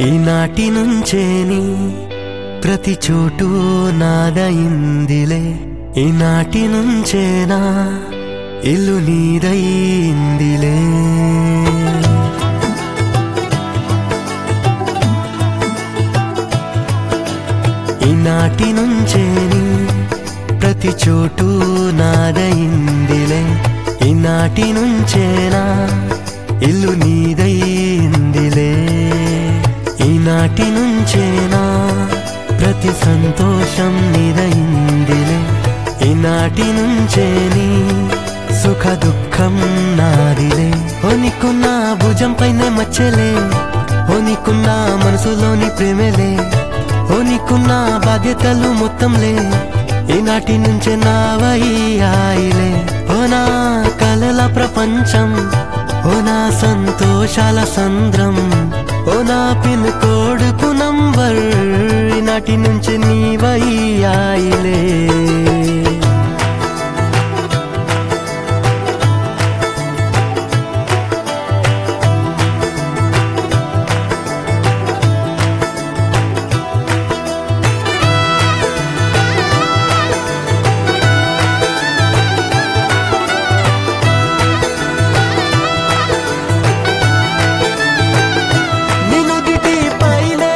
ఈనాటి నుంచేని ప్రతి చోటు నాదయిందిలే ఈనాటి నుంచేనా ఇల్లు నీదయిందిలే ఈనాటి నుంచేని ప్రతి చోటు నాదయిందిలే ఈనాటి నుంచేనా ఇల్లు నీదయిందిలే ఈనాటి నుంచేనా ప్రతి సంతోషం నీదయిందిలే ఈనాటి నుంచేని సుఖ దుఃఖం నాదిలే ఓనికున్న భుజం పైన మచ్చలే ఓనికున్న మనసులోని ప్రేమలే ఓనికున్న బాధ్యతలు మొత్తంలే ఈనాటి నుంచే నావయ్యాయిలే ఓ నా కలల ప్రపంచం ఓ నా సంతోషాల సంద్రం ఓ నా పిన్ కోడుకు నంబర్ ఈనాటి నుంచి నీవయ్యాయిలే నినుదిటి పైనే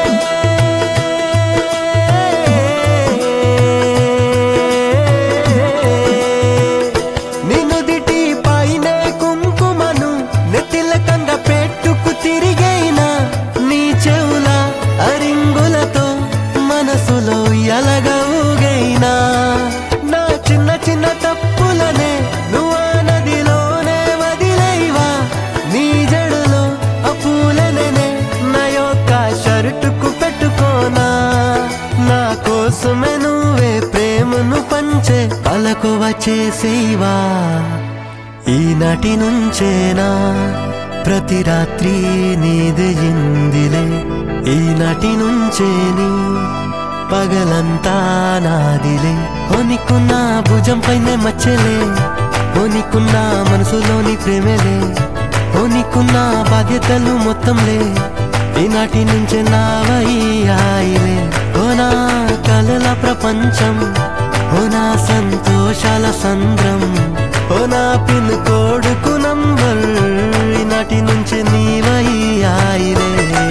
నినుదిటి పైనే కుంకుమను నెత్తిలకంగ పెట్టుకు తిరిగైనా నీ చెవుల అరింగులతో మనసులో ఎలగవుగైనా నా చిన్న చిన్న తప్పులనే నువ్వు ఆ నదిలోనే వదిలేవా నీ జడులో ఆ పూలనే నా యొక్క షర్టుకు పెట్టుకోనా నా కోసమే నువ్వే ప్రేమను పంచే పలకువ చేసేవా ఈనాటి నుంచేనా ప్రతి రాత్రి నీదయిందిలే ఈనాటి నుంచేని పగలంతా నాదిలే ఓనికున్న భుజం పైన మచ్చలే ఓనికున్న మనసులోని ప్రేమలే ఓనికున్న బాధ్యతలు మొత్తంలే ఈనాటి నుంచే నావయ్యాయిలే ఓ నా కలల ప్రపంచం ఓ నా సంతోషాల సంద్రం ఓ నా పిన్ కోడుకు నంబర్ ఈనాటి నుంచి నీవయ్యాయిలే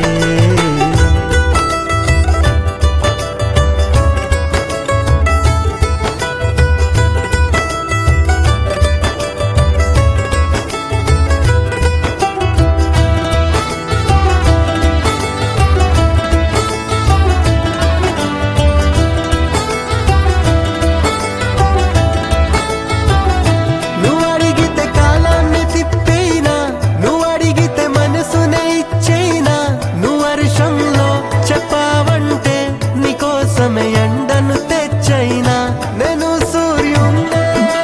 నువ్వు అడిగితే కాలాన్ని తిప్పేనా నువ్వు అడిగితే మనసునే ఇచ్చేనా నువ్వు వర్షంలో చెప్పావంటే నీకోసమే ఎండను తెచ్చైనా నేను సూర్యున్నే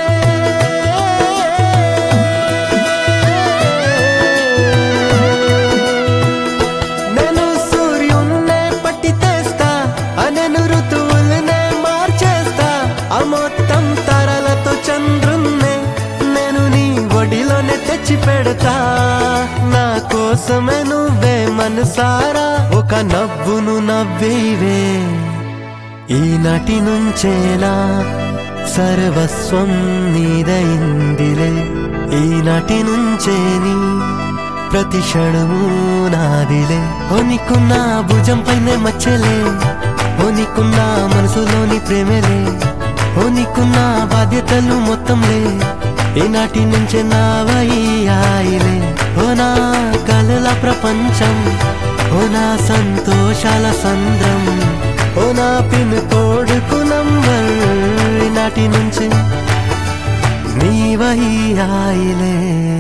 నేను సూర్యున్నే పట్టి తెస్తా అనెను ఋతువులనే మార్చేస్తా ఆ మొత్తం తరలతో చంద్రున్నే నేను నీ ఒడిలోనే తెచ్చి పెడతా నా కోసమే నువ్వే మనసారా ఒక నవ్వును నవ్వేవే ఈనాటి నుంచేనా సర్వస్వం నీదయిందిలే ఈనాటి నుంచేని ప్రతి క్షణము నాదిలే ఓనికున్న భుజం పైన మచ్చలే ఓనికున్న మనసులోని ప్రేమలే ఓనికున్న బాధ్యతలు మొత్తంలే ఈనాటి నుంచే నావయ్యాయిలే ఓ నా కలల ప్రపంచం ఓ నా సంతోషాల సంద్రం ఓ నా పిన్ కోడుకు నంబర్ ఈనాటి నుంచి నీవయ్యాయిలే